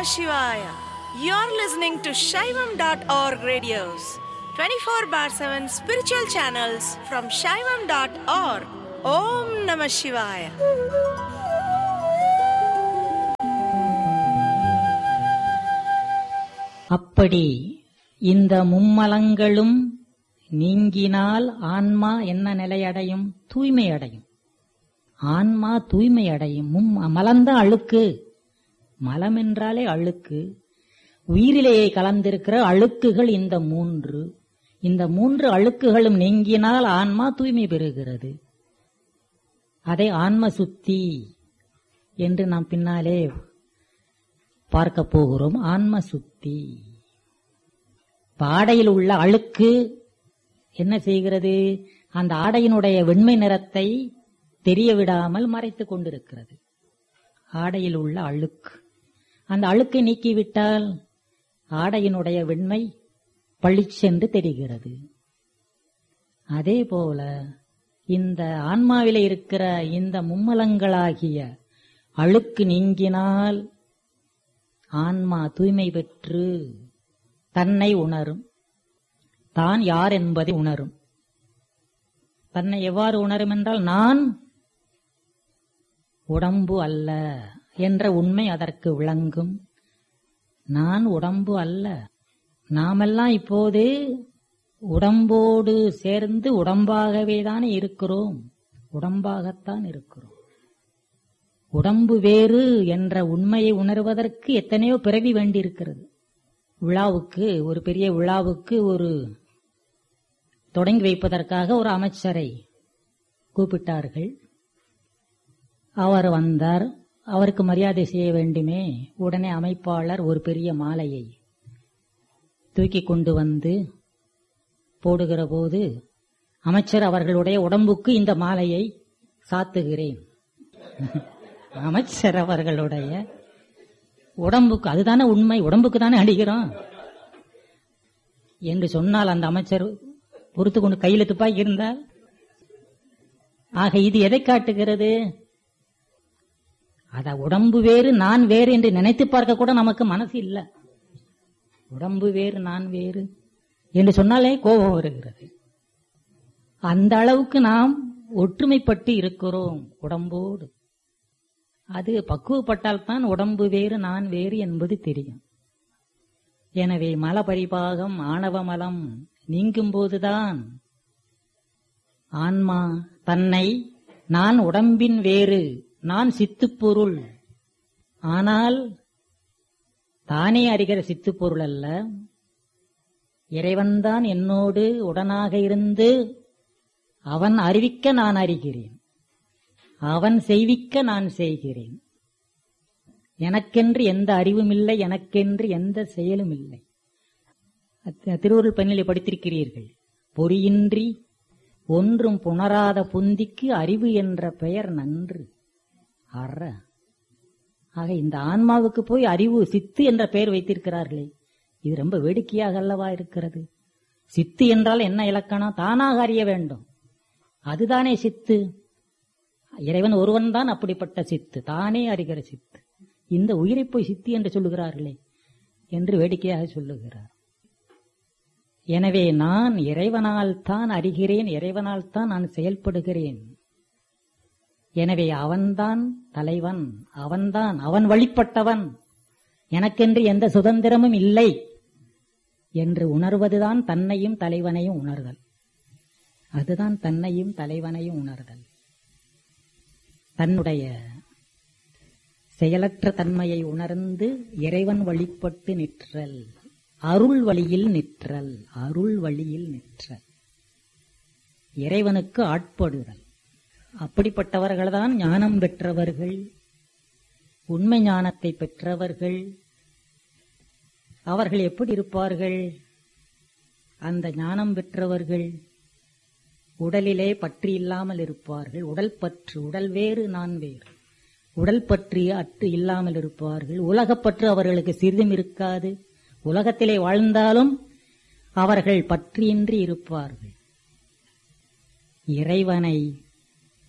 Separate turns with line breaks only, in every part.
Namah Shivaya. You're listening to Shaivam.org radios, 24 bar 7 spiritual channels from Shaivam.org. Om Namah Shivaya.
அப்படி இந்த மும்மலங்களும் நீங்கினால் ஆன்மா என்ன நிலையடையும் தூய்மை அடையும் ஆன்மா தூய்மை அடையும் மும் மலந்த அழுக்கு மலம் என்றாலே அழுக்கு உயிரிலேயே கலந்திருக்கிற அழுக்குகள் இந்த மூன்று இந்த மூன்று அழுக்குகளும் நீங்கினால் ஆன்மா தூய்மை பெறுகிறது அதை ஆன்ம சுத்தி என்று நாம் பின்னாலே பார்க்க போகிறோம் ஆன்ம சுத்தி ஆடையில் உள்ள அழுக்கு என்ன செய்கிறது அந்த ஆடையினுடைய வெண்மை நிறத்தை தெரிய விடாமல் மறைத்துக் கொண்டிருக்கிறது ஆடையில் உள்ள அழுக்கு அந்த அழுக்கை நீக்கிவிட்டால் ஆடையினுடைய வெண்மை பளிச்சென்று தெரிகிறது அதே போல இந்த ஆன்மாவிலே இருக்கிற இந்த மும்மலங்களாகிய அழுக்கு நீங்கினால் ஆன்மா தூய்மை பெற்று தன்னை உணரும் தான் யார் என்பதை உணரும் தன்னை எவ்வாறு உணரும் என்றால் நான் உடம்பு அல்ல என்ற உண்மை அதற்கு விளங்கும் நான் உடம்பு அல்ல நாமெல்லாம் இப்போது உடம்போடு சேர்ந்து உடம்பாகவே தானே இருக்கிறோம் உடம்பாகத்தான் இருக்கிறோம் உடம்பு வேறு என்ற உண்மையை உணர்வதற்கு எத்தனையோ பிறவி வேண்டியிருக்கிறது விழாவுக்கு ஒரு பெரிய விழாவுக்கு ஒரு தொடங்கி வைப்பதற்காக ஒரு அமைச்சரை கூப்பிட்டார்கள் அவர் வந்தார் அவருக்கு மரியாதை செய்ய வேண்டுமே உடனே அமைப்பாளர் ஒரு பெரிய மாலையை தூக்கி கொண்டு வந்து போடுகிற போது அமைச்சர் அவர்களுடைய உடம்புக்கு இந்த மாலையை சாத்துகிறேன் அமைச்சர் அவர்களுடைய உடம்புக்கு அதுதானே உண்மை உடம்புக்கு தானே அடிக்கிறோம் என்று சொன்னால் அந்த அமைச்சர் பொறுத்து கொண்டு கையில் துப்பாக்கி இருந்தால் ஆக இது எதை காட்டுகிறது அத உடம்பு வேறு நான் வேறு என்று நினைத்து பார்க்க கூட நமக்கு மனசு இல்ல உடம்பு வேறு நான் வேறு என்று சொன்னாலே கோபம் வருகிறது அந்த அளவுக்கு நாம் ஒற்றுமைப்பட்டு இருக்கிறோம் உடம்போடு அது பக்குவப்பட்டால் தான் உடம்பு வேறு நான் வேறு என்பது தெரியும் எனவே மல பரிபாகம் ஆணவ மலம் நீங்கும் போதுதான் ஆன்மா தன்னை நான் உடம்பின் வேறு நான் சித்துப்பொருள் ஆனால் தானே அறிகிற சித்துப்பொருள் அல்ல இறைவன்தான் என்னோடு உடனாக இருந்து அவன் அறிவிக்க நான் அறிகிறேன் அவன் செய்விக்க நான் செய்கிறேன் எனக்கென்று எந்த அறிவும் இல்லை எனக்கென்று எந்த செயலும் இல்லை திருவருள் பணியிலே படித்திருக்கிறீர்கள் பொறியின்றி ஒன்றும் புணராத புந்திக்கு அறிவு என்ற பெயர் நன்று அற ஆக இந்த ஆன்மாவுக்கு போய் அறிவு சித்து என்ற பெயர் வைத்திருக்கிறார்களே இது ரொம்ப வேடிக்கையாக அல்லவா இருக்கிறது சித்து என்றால் என்ன இலக்கணம் தானாக அறிய வேண்டும் அதுதானே சித்து இறைவன் ஒருவன் தான் அப்படிப்பட்ட சித்து தானே அறிகிற சித்து இந்த உயிரை போய் சித்தி என்று சொல்லுகிறார்களே என்று வேடிக்கையாக சொல்லுகிறார் எனவே நான் இறைவனால் தான் அறிகிறேன் இறைவனால் தான் நான் செயல்படுகிறேன் எனவே அவன்தான் தலைவன் அவன்தான் அவன் வழிபட்டவன் எனக்கென்று எந்த சுதந்திரமும் இல்லை என்று உணர்வதுதான் தன்னையும் தலைவனையும் உணர்தல் அதுதான் தன்னையும் தலைவனையும் உணர்தல் தன்னுடைய செயலற்ற தன்மையை உணர்ந்து இறைவன் வழிபட்டு நிற்றல் அருள் வழியில் நிற்றல் அருள் வழியில் நிற்றல் இறைவனுக்கு ஆட்படுதல் அப்படிப்பட்டவர்கள்தான் ஞானம் பெற்றவர்கள் உண்மை ஞானத்தை பெற்றவர்கள் அவர்கள் எப்படி இருப்பார்கள் அந்த ஞானம் பெற்றவர்கள் உடலிலே பற்று இல்லாமல் இருப்பார்கள் உடல் பற்று உடல் வேறு நான் வேறு உடல் பற்றி அற்று இல்லாமல் இருப்பார்கள் உலகப்பற்று அவர்களுக்கு சிறிதும் இருக்காது உலகத்திலே வாழ்ந்தாலும் அவர்கள் பற்றியின்றி இருப்பார்கள் இறைவனை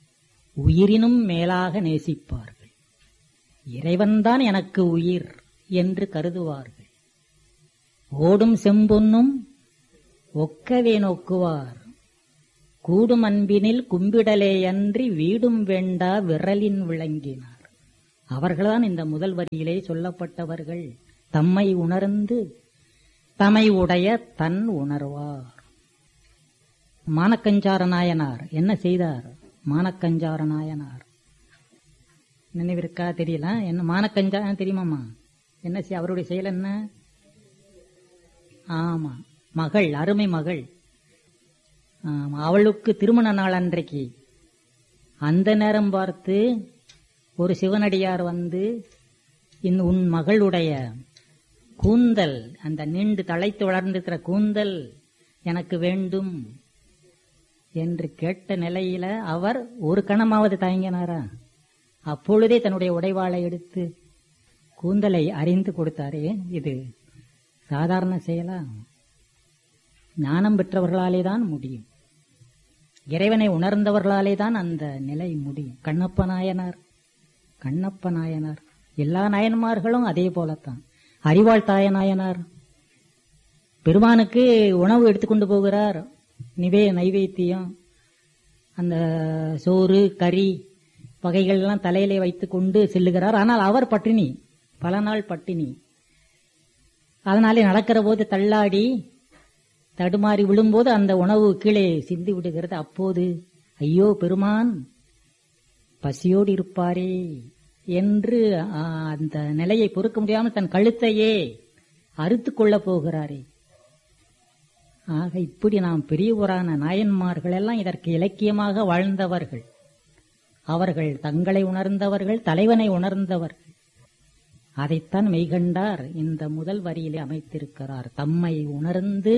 உயிரினும் மேலாக நேசிப்பார்கள் இறைவன்தான் எனக்கு உயிர் என்று கருதுவார்கள் ஓடும் செம்பொன்னும் ஒக்கவே நோக்குவார் கூடும் அன்பினில் கும்பிடலேயன்றி வீடும் வேண்டா விரலின் விளங்கினார் அவர்கள்தான் இந்த முதல் வரியிலே சொல்லப்பட்டவர்கள் தம்மை உணர்ந்து தமை உடைய தன் உணர்வார் மானக்கஞ்சார நாயனார் என்ன செய்தார் மானக்கஞ்சார நாயனார் நினைவிருக்கா தெரியல என்ன மானக்கஞ்சா தெரியுமாமா என்ன செய் அவருடைய செயல் என்ன ஆமா மகள் அருமை மகள் ஆமா, அவளுக்கு திருமண நாள் அன்றைக்கு அந்த நேரம் பார்த்து ஒரு சிவனடியார் வந்து இன் உன் மகளுடைய கூந்தல் அந்த நீண்டு தழைத்து வளர்ந்திருக்கிற கூந்தல் எனக்கு வேண்டும் என்று கேட்ட நிலையில அவர் ஒரு கணமாவது தயங்கினாரா அப்பொழுதே தன்னுடைய உடைவாளை எடுத்து கூந்தலை அறிந்து கொடுத்தாரே இது சாதாரண செயலா ஞானம் பெற்றவர்களாலே தான் முடியும் இறைவனை உணர்ந்தவர்களாலே தான் அந்த நிலை முடியும் கண்ணப்ப நாயனார் கண்ணப்ப நாயனார் எல்லா நாயன்மார்களும் அதே போலத்தான் அறிவாள் தாய நாயனார் பெருமானுக்கு உணவு எடுத்துக்கொண்டு போகிறார் நிவே நைவேத்தியம் அந்த சோறு கறி வகைகள் எல்லாம் தலையிலே வைத்துக் கொண்டு செல்லுகிறார் ஆனால் அவர் பட்டினி பல நாள் பட்டினி அதனாலே நடக்கிற போது தள்ளாடி தடுமாறி விழும்போது அந்த உணவு கீழே சிந்தி விடுகிறது அப்போது ஐயோ பெருமான் பசியோடு இருப்பாரே என்று ஆ, அந்த நிலையை பொறுக்க முடியாமல் தன் கழுத்தையே அறுத்துக் கொள்ளப் போகிறாரே ஆக இப்படி நாம் பெரியவரான நாயன்மார்கள் எல்லாம் இதற்கு இலக்கியமாக வாழ்ந்தவர்கள் அவர்கள் தங்களை உணர்ந்தவர்கள் தலைவனை உணர்ந்தவர்கள் அதைத்தான் மெய்கண்டார் இந்த முதல் வரியிலே அமைத்திருக்கிறார் தம்மை உணர்ந்து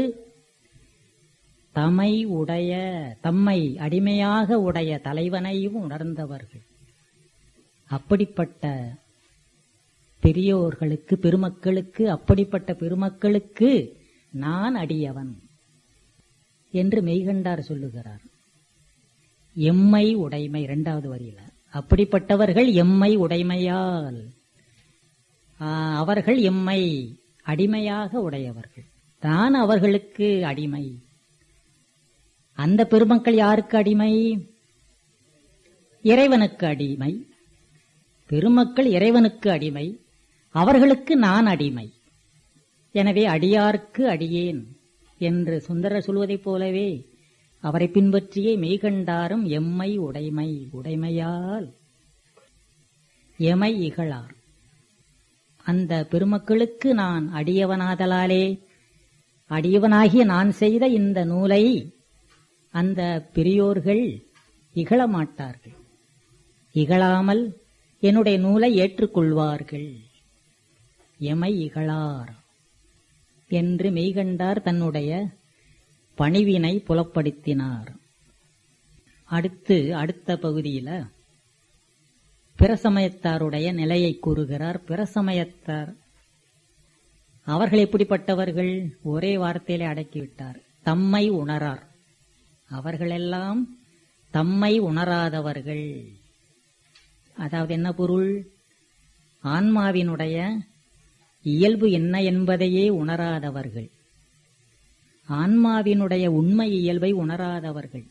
தமை உடைய தம்மை அடிமையாக உடைய தலைவனையும் உணர்ந்தவர்கள் அப்படிப்பட்ட பெரியோர்களுக்கு பெருமக்களுக்கு அப்படிப்பட்ட பெருமக்களுக்கு நான் அடியவன் என்று மெய்கண்டார் சொல்லுகிறார் எம்மை உடைமை இரண்டாவது வரியில அப்படிப்பட்டவர்கள் எம்மை உடைமையால் ஆ, அவர்கள் எம்மை அடிமையாக உடையவர்கள் தான் அவர்களுக்கு அடிமை அந்த பெருமக்கள் யாருக்கு அடிமை இறைவனுக்கு அடிமை பெருமக்கள் இறைவனுக்கு அடிமை அவர்களுக்கு நான் அடிமை எனவே அடியார்க்கு அடியேன் என்று சுந்தரர் சொல்வதைப் போலவே அவரை பின்பற்றியே மெய்கண்டாரும் எம்மை உடைமை உடைமையால் எமை இகழார் அந்த பெருமக்களுக்கு நான் அடியவனாதலாலே அடியவனாகிய நான் செய்த இந்த நூலை அந்த பெரியோர்கள் இகழ மாட்டார்கள் இகழாமல் என்னுடைய நூலை ஏற்றுக்கொள்வார்கள் எமை இகழார் என்று மெய்கண்டார் தன்னுடைய பணிவினை புலப்படுத்தினார் அடுத்து அடுத்த பகுதியில பிரசமயத்தாருடைய நிலையை கூறுகிறார் பிரசமயத்தார் அவர்கள் எப்படிப்பட்டவர்கள் ஒரே வார்த்தையிலே அடக்கிவிட்டார் தம்மை உணரார் அவர்களெல்லாம் தம்மை உணராதவர்கள் அதாவது என்ன பொருள் ஆன்மாவினுடைய இயல்பு என்ன என்பதையே உணராதவர்கள் ஆன்மாவினுடைய உண்மை இயல்பை உணராதவர்கள்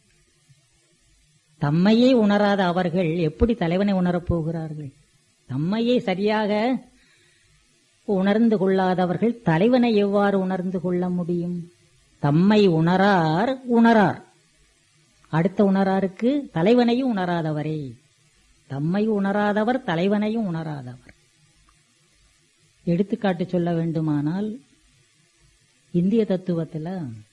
தம்மையே உணராத அவர்கள் எப்படி தலைவனை உணரப் போகிறார்கள் தம்மையே சரியாக உணர்ந்து கொள்ளாதவர்கள் தலைவனை எவ்வாறு உணர்ந்து கொள்ள முடியும் தம்மை உணரார் உணரார் அடுத்த உணராருக்கு தலைவனையும் உணராதவரே தம்மை உணராதவர் தலைவனையும் உணராதவர் எடுத்துக்காட்டு சொல்ல வேண்டுமானால் இந்திய தத்துவத்தில்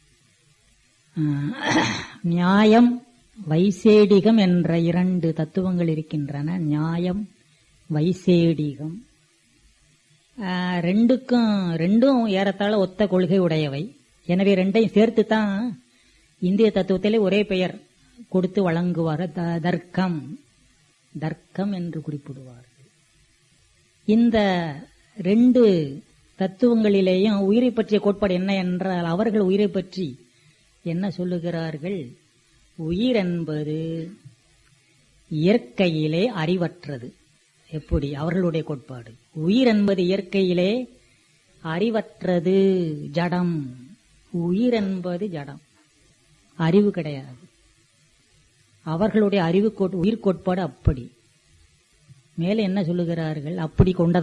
நியாயம் வைசேடிகம் என்ற இரண்டு தத்துவங்கள் இருக்கின்றன நியாயம் வைசேடிகம் ஆஹ், ரெண்டுக்கும் ரெண்டும் ஏறத்தாழ ஒத்த கொள்கை உடையவை எனவே ரெண்டையும் சேர்த்து தான் இந்திய தத்துவத்திலே ஒரே பெயர் கொடுத்து வழங்குவார் த- தர்க்கம் தர்க்கம் என்று குறிப்பிடுவார்கள் இந்த ரெண்டு தத்துவங்களிலேயும் உயிரை பற்றிய கோட்பாடு என்ன என்றால் அவர்கள் உயிரை பற்றி என்ன சொல்லுகிறார்கள் உயிர் என்பது இயற்கையிலே அறிவற்றது எப்படி அவர்களுடைய கோட்பாடு உயிர் என்பது இயற்கையிலே அறிவற்றது ஜடம் உயிர் என்பது ஜடம் அறிவு கிடையாது அவர்களுடைய அறிவு கோட் உயிர் கோட்பாடு அப்படி மேலே என்ன சொல்லுகிறார்கள் அப்படி கொண்டது